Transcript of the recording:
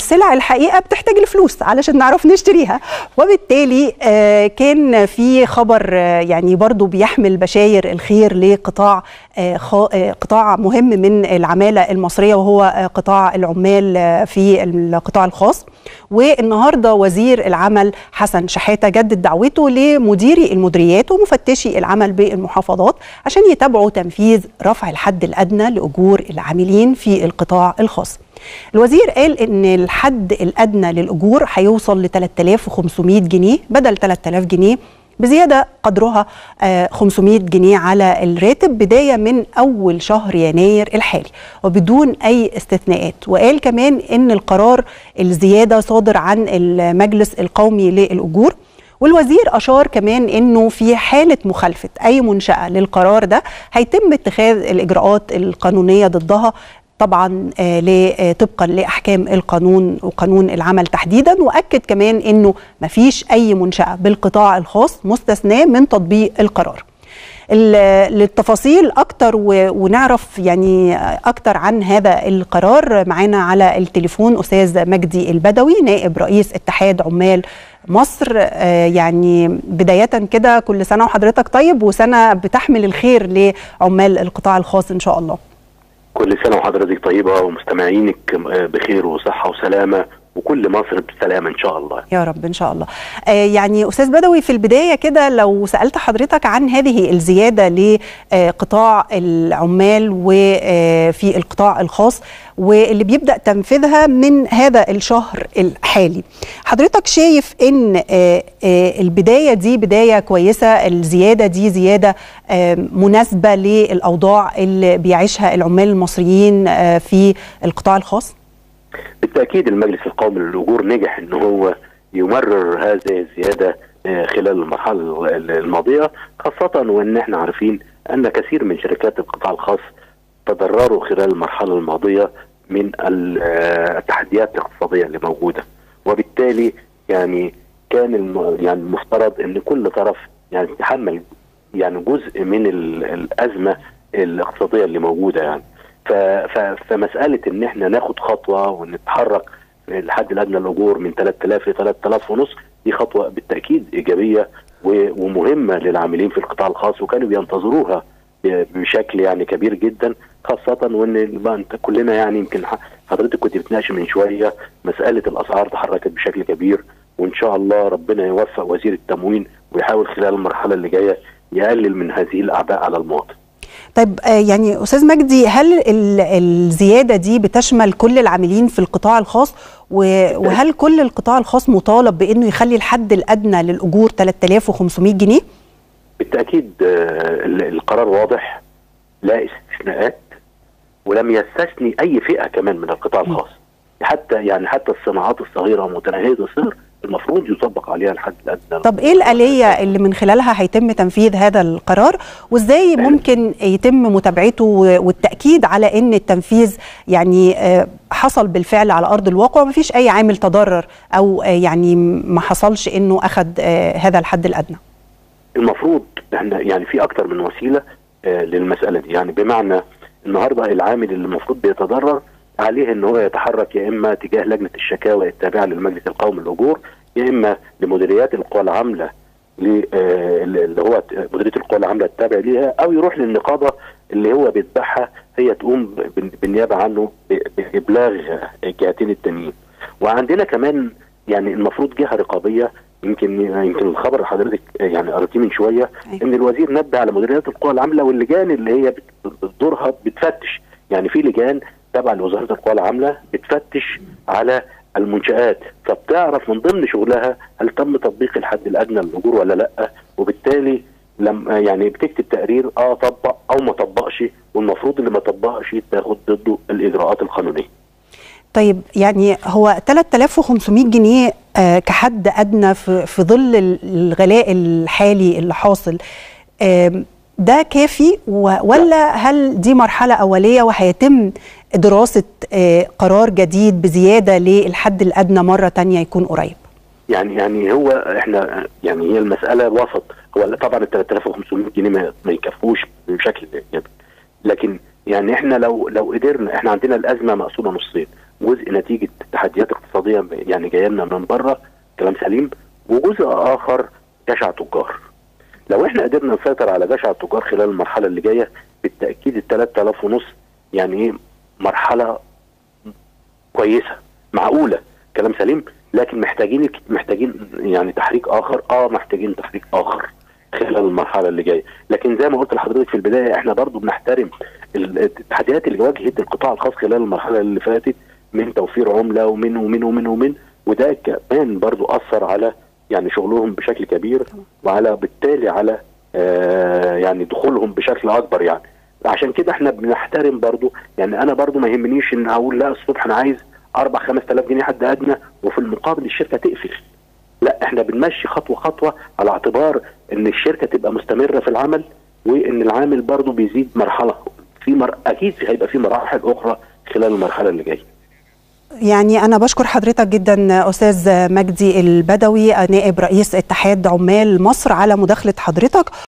السلع الحقيقه بتحتاج الفلوس علشان نعرف نشتريها وبالتالي كان في خبر يعني برضو بيحمل بشاير الخير لقطاع قطاع مهم من العماله المصريه وهو قطاع العمال في القطاع الخاص والنهارده وزير العمل حسن شحاته جدد دعوته لمديري المديريات ومفتشي العمل بالمحافظات عشان يتابعوا تنفيذ رفع الحد الادنى لاجور العاملين في القطاع الخاص. الوزير قال ان الحد الادنى للاجور هيوصل ل 3500 جنيه بدل 3000 جنيه بزياده قدرها 500 جنيه على الراتب بدايه من اول شهر يناير الحالي وبدون اي استثناءات وقال كمان ان القرار الزياده صادر عن المجلس القومي للاجور والوزير اشار كمان انه في حاله مخالفه اي منشاه للقرار ده هيتم اتخاذ الاجراءات القانونيه ضدها طبعا طبقا لاحكام القانون وقانون العمل تحديدا واكد كمان انه ما فيش اي منشاه بالقطاع الخاص مستثناه من تطبيق القرار للتفاصيل اكتر ونعرف يعني اكتر عن هذا القرار معانا على التليفون استاذ مجدي البدوي نائب رئيس اتحاد عمال مصر يعني بداية كده كل سنة وحضرتك طيب وسنة بتحمل الخير لعمال القطاع الخاص إن شاء الله كل سنة وحضرتك طيبة ومستمعينك بخير وصحة وسلامة وكل مصر بسلامة إن شاء الله يا رب إن شاء الله آه يعني أستاذ بدوي في البداية كده لو سألت حضرتك عن هذه الزيادة لقطاع العمال وفي القطاع الخاص واللي بيبدأ تنفيذها من هذا الشهر الحالي حضرتك شايف ان آه آه البداية دي بداية كويسة الزيادة دي زيادة مناسبة للأوضاع اللي بيعيشها العمال المصريين في القطاع الخاص؟ بالتاكيد المجلس القومي للاجور نجح ان هو يمرر هذه الزياده خلال المرحله الماضيه خاصه وان احنا عارفين ان كثير من شركات القطاع الخاص تضرروا خلال المرحله الماضيه من التحديات الاقتصاديه اللي موجوده وبالتالي يعني كان يعني المفترض ان كل طرف يعني يتحمل يعني جزء من الازمه الاقتصاديه اللي موجوده يعني فمساله ان احنا ناخد خطوه ونتحرك الحد الادنى للاجور من 3000 ل 3000 ونص دي خطوه بالتاكيد ايجابيه ومهمه للعاملين في القطاع الخاص وكانوا بينتظروها بشكل يعني كبير جدا خاصه وان انت كلنا يعني يمكن حضرتك كنت بتناقش من شويه مساله الاسعار تحركت بشكل كبير وان شاء الله ربنا يوفق وزير التموين ويحاول خلال المرحله اللي جايه يقلل من هذه الاعباء على المواطن. طيب يعني استاذ مجدي هل الزياده دي بتشمل كل العاملين في القطاع الخاص وهل كل القطاع الخاص مطالب بانه يخلي الحد الادنى للاجور 3500 جنيه؟ بالتاكيد القرار واضح لا استثناءات ولم يستثني اي فئه كمان من القطاع الخاص حتى يعني حتى الصناعات الصغيره ومتناهيه الصغر المفروض يطبق عليها الحد الادنى طب ايه الاليه اللي من خلالها هيتم تنفيذ هذا القرار وازاي ممكن يتم متابعته والتاكيد على ان التنفيذ يعني حصل بالفعل على ارض الواقع ومفيش اي عامل تضرر او يعني ما حصلش انه اخذ هذا الحد الادنى المفروض احنا يعني في اكتر من وسيله للمساله دي يعني بمعنى النهارده العامل اللي المفروض بيتضرر عليه ان هو يتحرك يا اما تجاه لجنه الشكاوى التابعه للمجلس القومي للاجور يا اما لمديريات القوى العامله اللي هو مديريه القوى العامله التابع ليها او يروح للنقابه اللي هو بيتبعها هي تقوم بالنيابه عنه بابلاغ الجهتين التانيين وعندنا كمان يعني المفروض جهه رقابيه يمكن يمكن الخبر اللي حضرتك يعني قريتيه من شويه ان الوزير نبه على مديريات القوى العامله واللجان اللي هي دورها بتفتش يعني في لجان تابعه لوزاره القوى العامله بتفتش على المنشآت فبتعرف من ضمن شغلها هل تم تطبيق الحد الادنى للاجور ولا لا وبالتالي لما يعني بتكتب تقرير اه طبق او ما طبقش والمفروض اللي ما طبقش تاخد ضده الاجراءات القانونيه. طيب يعني هو 3500 جنيه آه كحد ادنى في في ظل الغلاء الحالي اللي حاصل آه ده كافي ولا هل دي مرحله اوليه وهيتم دراسه آه قرار جديد بزياده للحد الادنى مره تانية يكون قريب؟ يعني يعني هو احنا يعني هي المساله وسط هو طبعا ال 3500 جنيه ما يكفوش بشكل يعني لكن يعني احنا لو لو قدرنا احنا عندنا الازمه مقسومه نصين جزء نتيجه تحديات اقتصاديه الماضيه يعني جايه لنا من بره كلام سليم وجزء اخر جشع تجار لو احنا قدرنا نسيطر على جشع التجار خلال المرحله اللي جايه بالتاكيد ال 3000 ونص يعني ايه مرحله كويسه معقوله كلام سليم لكن محتاجين محتاجين يعني تحريك اخر اه محتاجين تحريك اخر خلال المرحله اللي جايه لكن زي ما قلت لحضرتك في البدايه احنا برضو بنحترم التحديات اللي واجهت القطاع الخاص خلال المرحله اللي فاتت من توفير عمله ومن ومن ومن ومن وده كمان برضو اثر على يعني شغلهم بشكل كبير وعلى بالتالي على آه يعني دخولهم بشكل اكبر يعني عشان كده احنا بنحترم برضو يعني انا برضو ما يهمنيش ان اقول لا الصبح انا عايز 4 5000 جنيه حد ادنى وفي المقابل الشركه تقفل لا احنا بنمشي خطوه خطوه على اعتبار ان الشركه تبقى مستمره في العمل وان العامل برضو بيزيد مرحله في مر... اكيد هيبقى في مراحل اخرى خلال المرحله اللي جايه يعني أنا بشكر حضرتك جدا أستاذ مجدي البدوي نائب رئيس اتحاد عمال مصر على مداخلة حضرتك